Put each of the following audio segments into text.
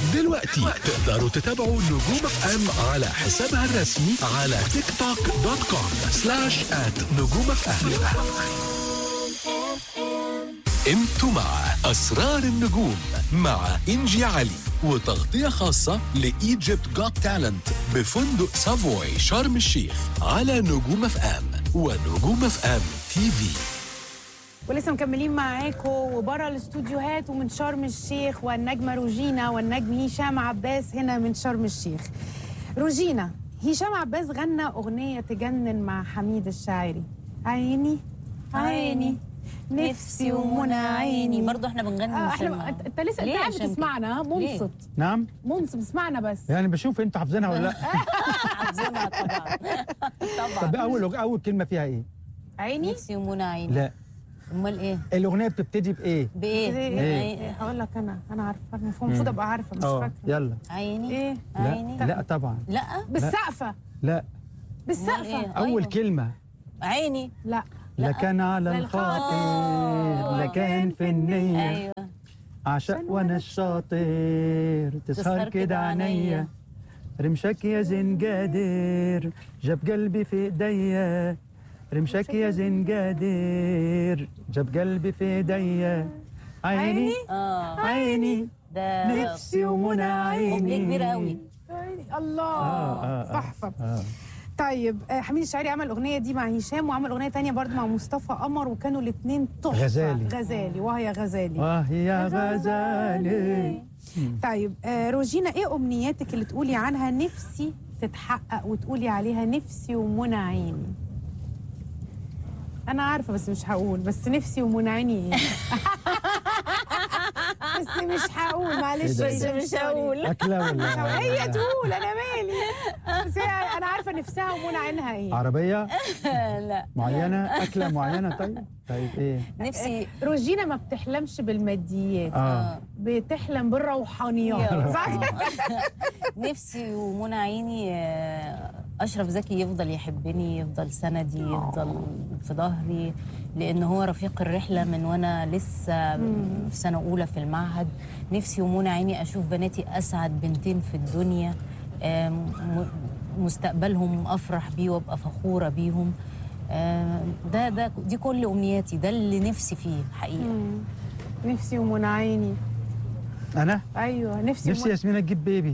دلوقتي تقدروا تتابعوا نجوم اف ام على حسابها الرسمي على تيك توك دوت كوم سلاش ات نجوم اف ام انتوا مع اسرار النجوم مع انجي علي وتغطية خاصة لإيجيبت جوت تالنت بفندق سافوي شرم الشيخ على نجوم اف ام ونجوم اف ام تي في ولسه مكملين معاكم وبره الاستوديوهات ومن شرم الشيخ والنجمه روجينا والنجم هشام عباس هنا من شرم الشيخ. روجينا هشام عباس غنى اغنيه تجنن مع حميد الشاعري. عيني عيني نفسي ومنى عيني برضه احنا بنغني آه مش احنا لما- انت أنت لسه انت ليه قاعد عشان بتسمعنا ها؟ ليه؟ منصت نعم منصت بتسمعنا بس يعني بشوف انتوا حافظينها ولا لا حافظينها طبعا طب طبعا اول اول كلمه فيها ايه عيني نفسي ومنى عيني لا امال ايه الاغنيه بتبتدي بايه بايه ايه هقول لك انا انا عارفه المفروض المفروض ابقى عارفه مش اه فاكره يلا عيني ايه عيني لا لا طبعا لا بالسقفه لا أمال بالسقفه إيه؟ اول أيوة. كلمه عيني لا لكان على الخاطر لكان في النية ايوه أعشق وأنا الشاطر تسهر كده عينيا رمشك يا زنجادر جاب قلبي في ايديا رمشك يا زنجادر جاب قلبي في ايديا عيني اه عيني ده نفسي ومنى عيني كوبليه كبير قوي الله آه، آه. تحفه آه. طيب آه، حميد الشاعري عمل الاغنيه دي مع هشام وعمل اغنيه تانية برضه مع مصطفى قمر وكانوا الاثنين تحفه غزالي. غزالي وهي غزالي واه يا غزالي طيب آه، روجينا ايه امنياتك اللي تقولي عنها نفسي تتحقق وتقولي عليها نفسي ومنى عيني انا عارفه بس مش هقول بس نفسي ومنى عيني ايه بس مش هقول معلش إيه ده؟ بس مش هقول أكلة ولا هي تقول انا مالي بس هي انا عارفه نفسها ومنى عينها ايه عربية لا معينة أكلة معينة طيب طيب إيه نفسي روجينا ما بتحلمش بالماديات آه بتحلم بالروحانيات صح نفسي ومنى عيني آه، اشرف زكي يفضل يحبني يفضل سندي يفضل في ظهري لان هو رفيق الرحله من وانا لسه في سنه اولى في المعهد نفسي ومنى عيني اشوف بناتي اسعد بنتين في الدنيا آم، م- مستقبلهم افرح بيه وابقى فخوره بيهم آم، ده ده دي كل امنياتي ده اللي نفسي فيه حقيقه نفسي ومنى عيني أنا ايوه نفسي, نفسي ومنى... ياسمينة تجيب بيبي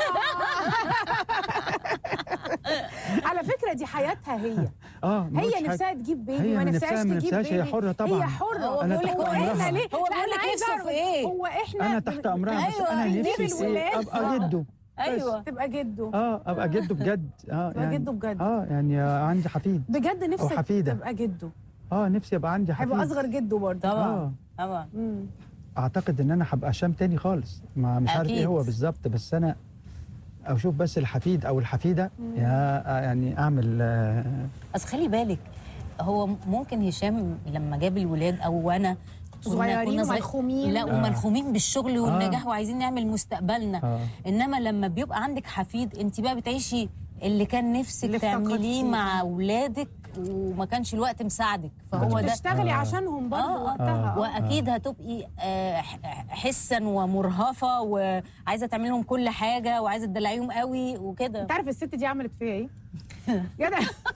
على فكره دي حياتها هي اه ما هي قلتش حاجة. نفسها تجيب بيبي هي ما من نفسهاش نفسها- من تجيب نفسهاش، هي بيبي حرة طبعاً. هي حره هو أنا بيقول تحت لك هو أمرها. احنا ليه هو لا، بيقول أنا لك عايزة نفسه أعرف في ايه هو احنا انا بن- تحت امرها بس أيوة، انا نجيب نفسي في إيه؟ الولاد. ابقى جده ايوه تبقى جده اه ابقى جده بجد اه تبقى جده بجد. اه يعني عندي حفيد بجد نفسك حفيدة. تبقى جده اه نفسي ابقى عندي حفيد هيبقى اصغر جده برضه طبعا آه. طبعا مم. اعتقد ان انا هبقى شام تاني خالص ما مش عارف ايه أكيد. هو بالظبط بس انا اشوف بس الحفيد او الحفيده يا آه، يعني اعمل آه بس خلي بالك هو ممكن هشام لما جاب الولاد او انا كنا- صغيرين كنا صغير- وملخومين. لا آه. وملخومين بالشغل والنجاح آه. وعايزين نعمل مستقبلنا آه. انما لما بيبقى عندك حفيد انت بقى بتعيشي اللي كان نفسك اللي تعمليه افتقدتيه. مع اولادك وما كانش الوقت مساعدك فهو ده بتشتغلي آه. عشانهم برضه آه، آه. وقتها آه. واكيد هتبقي آه، ح- حسا ومرهفه وعايزه تعملي لهم كل حاجه وعايزه تدلعيهم قوي وكده انت عارف الست دي عملت فيا ايه؟ جدع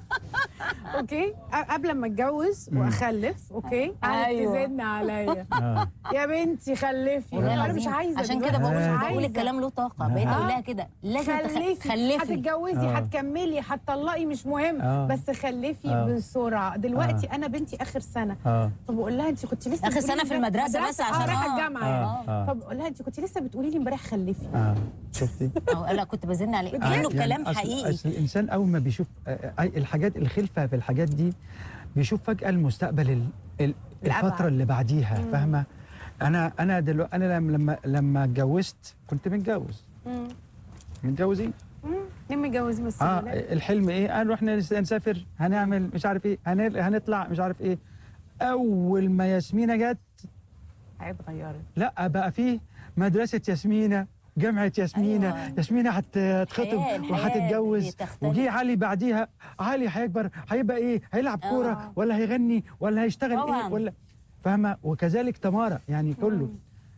اوكي أ- قبل ما اتجوز واخلف اوكي قعدت أيوة. تزن عليا آه. يا بنتي خلفي والله انا العظيم. مش عايزه عشان دلوقتي، كده بقول مش آه. بقول عايزة. الكلام له طاقه بقيت آه. اقول لها كده لازم تخ- خلفي خلفي هتتجوزي آه. هتكملي هتطلقي مش مهم آه. بس خلفي آه. بسرعه دلوقتي انا بنتي اخر سنه اه فبقول لها انت كنت لسه آخر بتقولي سنة لي في امبارح- المدرسة بس عشان اه رايحه آه. الجامعه اه يعني اه فبقول لها انت كنت لسه بتقولي لي امبارح خلفي اه شفتي أو لا كنت بزن عليه آه، كانه يعني كلام أصل- حقيقي أصل الانسان اول ما بيشوف آه، آه، الحاجات الخلفه في الحاجات دي بيشوف فجاه المستقبل ال- ال- الأبعد. الفتره اللي بعديها فاهمه انا انا دلوقتي انا لما لما لما اتجوزت كنت متجوز مم. متجوزين مم. ليه متجوزين بس اه لا. الحلم ايه هنروح نس- نسافر هنعمل مش عارف ايه هن- هنطلع مش عارف ايه اول ما ياسمينه جت حياه اتغيرت لا بقى فيه مدرسه ياسمينه جامعة ياسمينة أيوة. ياسمينة هتتخطب الحياة- الحياة وهتتجوز بتختلف. وجي علي بعديها علي هيكبر هيبقى ايه هيلعب آه. كورة ولا هيغني ولا هيشتغل طبعاً. ايه ولا فاهمة وكذلك تمارا يعني كله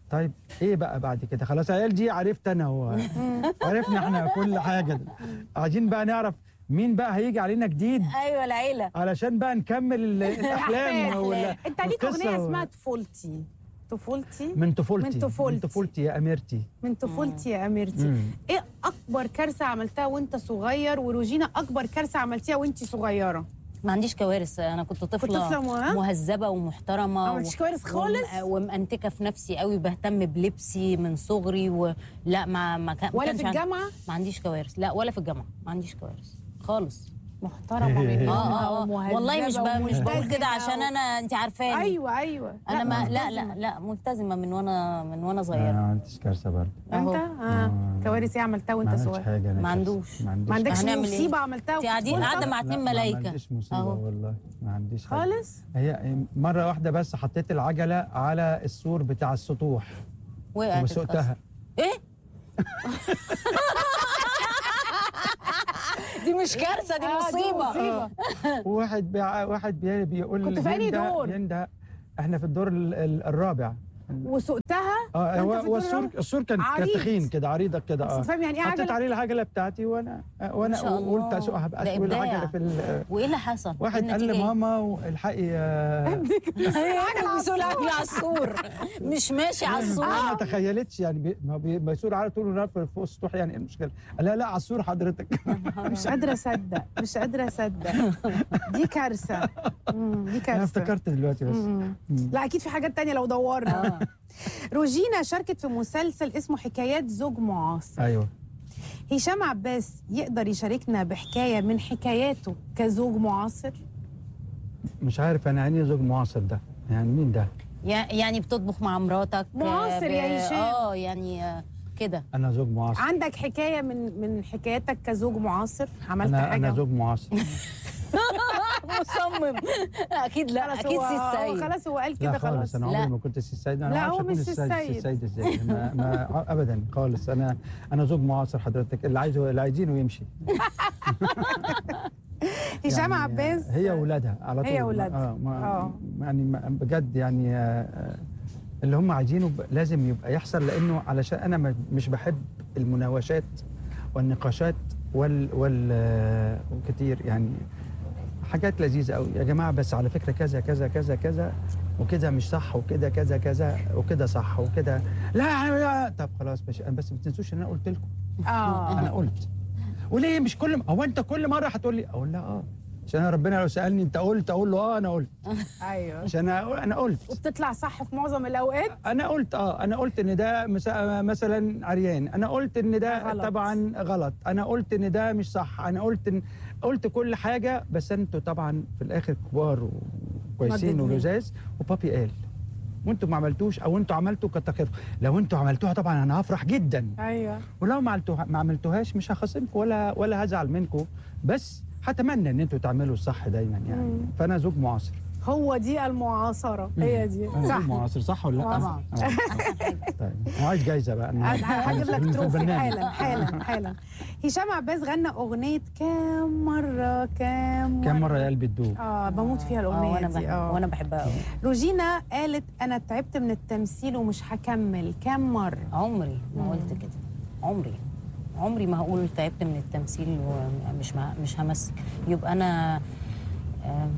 طيب ايه بقى بعد كده خلاص عيال دي عرفت انا هو عرفنا احنا كل حاجه عايزين بقى نعرف مين بقى هيجي علينا جديد ايوه العيله علشان بقى نكمل ال- الاحلام وال- انت ليك والقصة اغنيه و- اسمها طفولتي طفولتي من طفولتي من طفولتي. من طفولتي يا اميرتي من طفولتي يا اميرتي مم. ايه اكبر كارثه عملتها وانت صغير وروجينا اكبر كارثه عملتيها وانت صغيره ما عنديش كوارث انا كنت طفله, طفلة مه- مهذبه ومحترمه ما عملتيش كوارث خالص؟ وم- ومأنتكه في نفسي قوي بهتم بلبسي من صغري ولا ما ما كان ما ولا كانش في عندي- الجامعه ما عنديش كوارث لا ولا في الجامعه ما عنديش كوارث خالص محترمه منها اه اه اه والله مش ب- مش بقول وملتزمة كده عشان انا انت عارفاني ايوه ايوه انا ما لا ملتزمة. لا لا ملتزمه من وانا من وانا انا صغيره ما عنديش كارثه برضه انت أهو. اه كوارث ايه عملتها ما وانت عملتش صغير حاجه أنا ما كارثة. عندوش. ما عنديش ما عندكش هنعمل إيه؟ مصيبه عملتها انت قاعدين وطفولتك؟ قاعده مع لا، اتنين ما ملايكه عنديش مصيبه أهو. والله ما عنديش حاجه خالص هي مره واحده بس حطيت العجله على السور بتاع السطوح وقعت وسقتها ايه دي مش كارثه دي آه، دي مصيبه مصيبة. واحد بيع... واحد بي... بيقول كنت في أنهي ينده- دور؟ ينده احنا في الدور ال... ال... الرابع وسقتها اه هو وأنت في هو الدور السور الرابع؟ السور كان كان عريض. تخين كده عريضه كده بس اه فاهم يعني ايه حطيت عجله عليه العجله بتاعتي وانا وانا ما شاء الله. قلت اسوقها بقى ده اسوق إبداع. العجله في ال... وايه اللي حصل؟ واحد قال النتيجة إيه؟ لماما والحقي آه، بيسوق العجل على السور مش ماشي على ما السور تخيلتش يعني بي... ما بي... بيسور على طول النهار فوق السطوح يعني ايه المشكله؟ لا لا على السور حضرتك مش قادره اصدق مش قادره اصدق دي كارثه مم، دي انا كارثه افتكرت دلوقتي بس مم. لا اكيد في حاجات تانية لو دورنا آه. روجينا شاركت في مسلسل اسمه حكايات زوج معاصر ايوه هشام عباس يقدر يشاركنا بحكايه من حكاياته كزوج معاصر مش عارف انا يعني إيه زوج معاصر ده يعني مين ده؟ يع- يعني بتطبخ مع مراتك معاصر آه، يا ب- هشام. اه يعني آه، كده انا زوج معاصر عندك حكايه من من حكاياتك كزوج معاصر عملت انا حاجه انا زوج معاصر مصمم اكيد لا خلاص اكيد هو- سي هو السيد خلاص هو قال كده لا خلاص خالص انا لا. عمري ما كنت سي السيد انا لا، ما أعرفش هو أكون مش السيد السيد. سي السيد ازاي ما, ما ابدا خالص انا انا زوج معاصر حضرتك اللي عايزه اللي عايزينه يمشي هشام يعني عباس هي واولادها على طول هي وولادها. اه ما آه. يعني ما- بجد يعني آه، آه، اللي هم عايزينه ب- لازم يبقى يحصل لانه علشان انا ما- مش بحب المناوشات والنقاشات وال وال آه، وكتير يعني حاجات لذيذه قوي يا جماعه بس على فكره كذا كذا كذا كذا وكده مش صح وكده كذا كذا وكده صح وكده لا لا طب خلاص ماشي بس ما تنسوش ان انا قلت لكم اه انا قلت وليه مش كل هو انت كل مره هتقول لي اقول لا اه عشان أنا ربنا لو سالني انت قلت اقول له اه انا قلت ايوه عشان انا انا قلت وبتطلع صح في معظم الاوقات انا قلت اه انا قلت ان ده مس- مثلا عريان انا قلت ان ده غلط. طبعا غلط انا قلت ان ده مش صح انا قلت إن قلت كل حاجه بس انتوا طبعا في الاخر كبار وكويسين مددين. ولزاز وبابي قال وانتوا ما عملتوش او انتوا عملتوا كتر خيركم لو انتوا عملتوها طبعا انا هفرح جدا ايوه ولو ما عملتوها ما عملتوهاش مش هخاصمكم ولا ولا هزعل منكم بس هتمنى ان انتوا تعملوا الصح دايما يعني مم. فانا زوج معاصر هو دي المعاصره هي دي أنا صح زوج معاصر صح ولا لا؟ طبعا. آه. طيب وعايز جايزه بقى أنا هجيب لك في تروفي البرنامج. حالا حالا حالا هشام عباس غنى اغنيه كام مره كام كم مره يا قلبي تدوب اه بموت فيها اه الاغنيه وانا دي بحب اه وانا بحبها قوي روجينا قالت انا تعبت من التمثيل ومش هكمل كام مره عمري ما قلت كده عمري عمري ما هقول تعبت من التمثيل ومش ما مش همثل يبقى انا آم،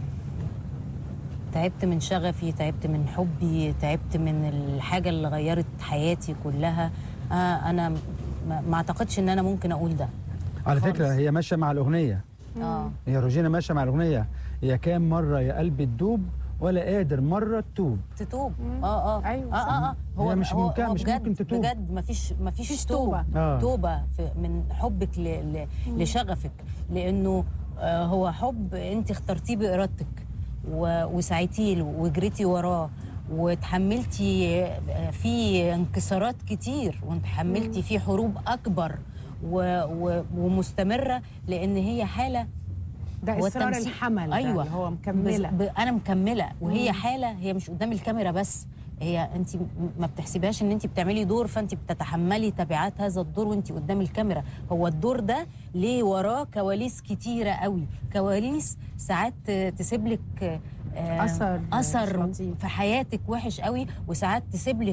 تعبت من شغفي تعبت من حبي تعبت من الحاجة اللي غيرت حياتي كلها آه أنا ما ما أعتقدش إن أنا ممكن أقول ده على خالص. فكره هي ماشيه مع الاغنيه آه هي روجينا ماشيه مع الاغنيه هي كام مره يا قلبي تدوب ولا قادر مره تتوب تتوب اه اه أيوة، اه اه, آه. هي مش هو ممكن- هو مش بجد ممكن تتوب. بجد مفيش مفيش مفيش توبه توبة. آه. توبه في من حبك ل... ل... لشغفك لانه آه هو حب انت اخترتيه بارادتك و... وسعيتي له وجريتي وراه وتحملتي آه، فيه انكسارات كتير وتحملتي فيه حروب اكبر و... و... ومستمره لان هي حاله ده هو اصرار التمثيل- الحمل أيوة. ده اللي هو مكمله بس ب... انا مكمله وهي حاله هي مش قدام الكاميرا بس هي انت م- ما بتحسبهاش ان انت بتعملي دور فانت بتتحملي تبعات هذا الدور وانت قدام الكاميرا هو الدور ده ليه وراه كواليس كتيره قوي كواليس ساعات تسيب لك آه، أثر مش اثر لطيف. في حياتك وحش قوي وساعات تسيب لك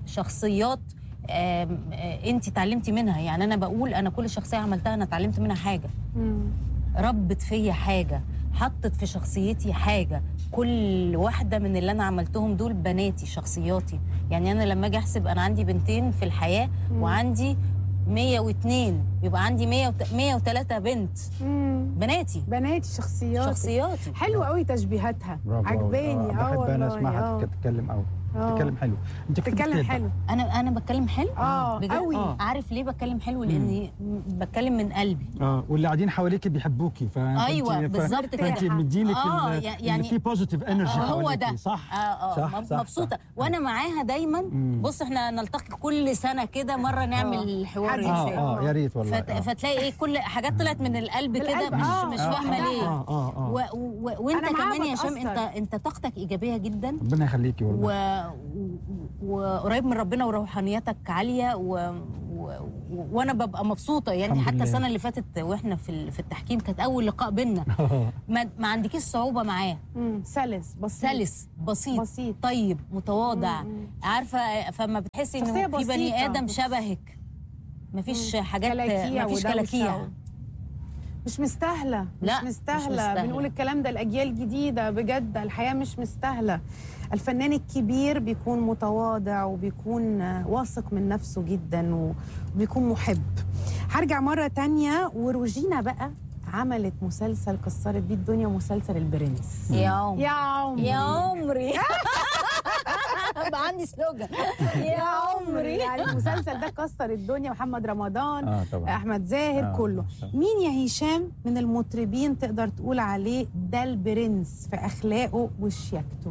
شخصيات انت اتعلمتي منها يعني انا بقول انا كل شخصيه عملتها انا اتعلمت منها حاجه مم. ربت فيا حاجه حطت في شخصيتي حاجه كل واحده من اللي انا عملتهم دول بناتي شخصياتي يعني انا لما اجي احسب انا عندي بنتين في الحياه وعندي 102 يبقى عندي 100 103 بنت مم. بناتي بناتي شخصيات شخصياتي حلو قوي تشبيهاتها برافو أوي. عجباني آه، اه بحب انا والله، اسمعها آه. تتكلم قوي آه. تتكلم حلو انت كتبت تتكلم كده. حلو انا انا بتكلم حلو اه بجد؟ قوي آه. عارف ليه بتكلم حلو لاني بتكلم من قلبي اه واللي قاعدين حواليك بيحبوكي ف أيوة، بالظبط كده. انت مدينك آه، ال- يعني- اللي فيه بوزيتيف انرجي آه، هو ده صح اه اه صح، مب- صح، مبسوطه صح. وانا معاها دايما مم. بص احنا نلتقي كل سنه كده مره نعمل آه. الحوار حديث. ده. اه اه يا ريت والله فت... آه. فتلاقي ايه كل حاجات طلعت من القلب كده القلب، مش آه. مش آه، فاهمه آه، ليه اه اه اه و... و... وانت أنا معاها كمان يا هشام بتأثر. انت انت طاقتك ايجابيه جدا ربنا يخليكي و... والله و... وقريب من ربنا وروحانيتك عاليه و... و... وانا ببقى مبسوطه يعني الحمد حتى لله. السنه اللي فاتت واحنا في ال- في التحكيم كانت اول لقاء بينا ما, ما عندكيش صعوبه معاه مم. سلس بسيط سلس بسيط, بسيط. طيب متواضع مم. عارفه فما بتحسي شخصية انه في بني بسيطة. ادم شبهك مفيش حاجات كلاكيع مفيش ودوشة كلاكيع و- مش مستاهلة مش لا، مش مستاهلة مستاهلة. بنقول الكلام ده الأجيال الجديدة بجد الحياة مش مستاهلة الفنان الكبير بيكون متواضع وبيكون آه، واثق من نفسه جدا وبيكون محب هرجع مرة تانية وروجينا بقى عملت مسلسل كسرت بيه الدنيا مسلسل البرنس يا عمري يا عمري يا عمري بقى عندي سلوجان يا عمري يعني المسلسل ده كسر الدنيا محمد رمضان اه طبعا احمد زاهر آه، كله طبعاً. مين يا هشام من المطربين تقدر تقول عليه ده البرنس في اخلاقه وشياكته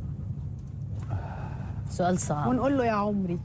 سؤال صعب ونقول له يا عمري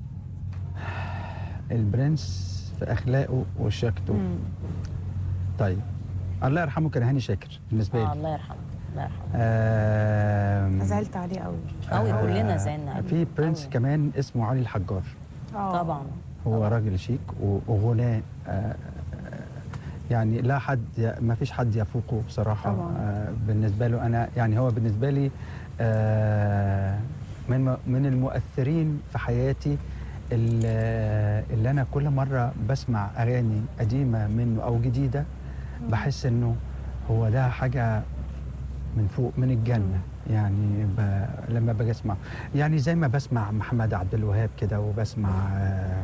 البرنس في اخلاقه وشياكته مم. طيب الله يرحمه كان هاني شاكر بالنسبه آه لي الله يرحمه الله يرحمه آم، زعلت عليه قوي قوي آه، كلنا زعلنا عليه. في برنس قوي. كمان اسمه علي الحجار آه. طبعا هو راجل شيك و- وغناه آه، يعني لا حد ما فيش حد يفوقه بصراحه طبعاً. آه، بالنسبه له انا يعني هو بالنسبه لي آه، من من المؤثرين في حياتي اللي اللي انا كل مره بسمع اغاني قديمه منه او جديده بحس انه هو ده حاجه من فوق من الجنه يعني ب... لما باجي اسمع يعني زي ما بسمع محمد عبد الوهاب كده وبسمع آه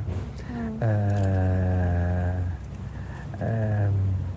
آه آه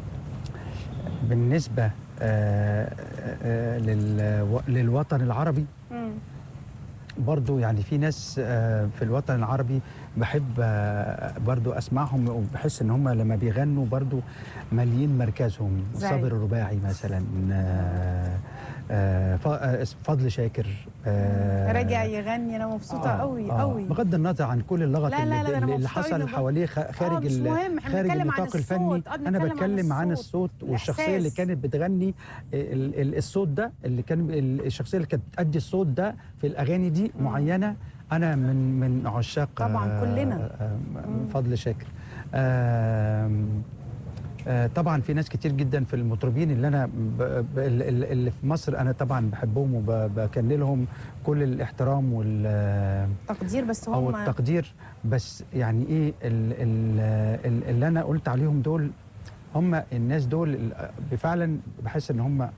بالنسبه آه آه للو... للوطن العربي مم. برضو يعني في ناس آه، في الوطن العربي بحب آه، برضو اسمعهم وبحس ان هم لما بيغنوا برضو ماليين مركزهم زي؟ صابر الرباعي مثلا آه، آه، ف- آه، فضل شاكر آه، راجع يغني انا مبسوطه قوي قوي بغض النظر عن كل اللغط لا، لا، اللي, لا، ده أنا اللي مبسوطة أوي حصل إنه- حواليه خ- خارج مش ال- مهم، إحنا خارج بنتكلم عن النطاق الفني الصوت، آه، انا بنتكلم عن بتكلم عن الصوت، الصوت والشخصيه اللي الإحساس. كانت بتغني ال- ال- الصوت ده اللي كان ال- الشخصيه اللي كانت بتأدي الصوت ده في الاغاني دي معينه انا من من عشاق طبعاً، آه، كلنا. آه، فضل شاكر آم، آه، طبعا في ناس كتير جدا في المطربين اللي انا ب- ب- ال- اللي في مصر انا طبعا بحبهم وبكن لهم كل الاحترام وال تقدير بس او هم التقدير بس يعني ايه ال ال ال اللي انا قلت عليهم دول هم الناس دول ال- فعلا بحس ان هم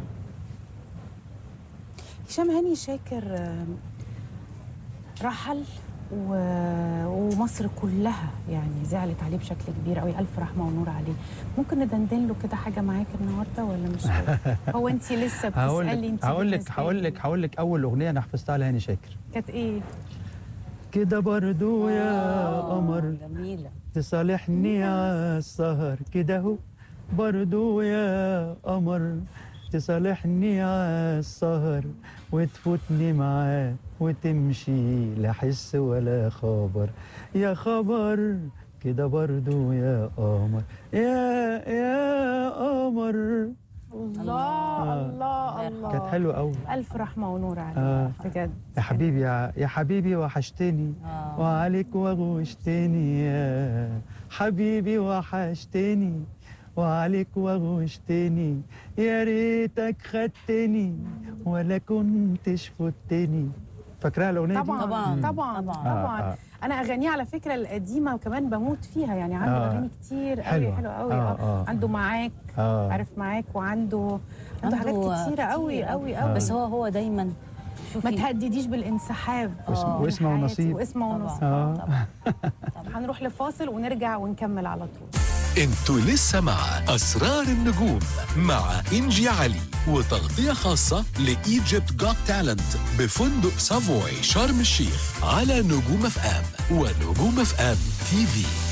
هشام هاني شاكر آه، رحل و... ومصر كلها يعني زعلت عليه بشكل كبير قوي الف رحمه ونور عليه ممكن ندندن له كده حاجه معاك النهارده ولا مش هو انت لسه هقول بتسالي لك انت هقول لك بالنسبة هقول لي. لك هقول لك اول اغنيه انا حفظتها لهاني شاكر كانت ايه كده برضو يا آه، قمر جميله تصالحني على السهر كده اهو برضو يا قمر تصالحني على السهر وتفوتني معاه وتمشي لا حس ولا خبر يا خبر كده برضو يا قمر يا يا قمر الله آه. الله الله كانت حلوه قوي الف رحمه ونور عليه آه. بجد يا حبيبي يا يا حبيبي وحشتني آه. وعليك وغشتني يا حبيبي وحشتني وعليك وغشتني يا ريتك خدتني ولا كنتش فتني فاكراها الاغنيه دي؟ طبعا طبعاً. طبعا طبعا, طبعاً. طبعا. آه، آه. انا اغانيه على فكره القديمه وكمان بموت فيها يعني عنده آه. اغاني كتير قوي حلوة. حلوه قوي آه، آه. آه. عنده معاك اه عارف معاك وعنده عنده حاجات كتيره قوي قوي قوي بس هو هو دايما ما شوفي تهدديش بالانسحاب واسم- من واسمه حياتي. ونصيب. واسمه ونصيب طبعا آه. طبعا هنروح لفاصل ونرجع ونكمل على طول انتوا لسه مع أسرار النجوم مع إنجي علي وتغطية خاصة لإيجيبت جوت تالنت بفندق سافوي شرم الشيخ على نجوم اف ام ونجوم اف ام تي في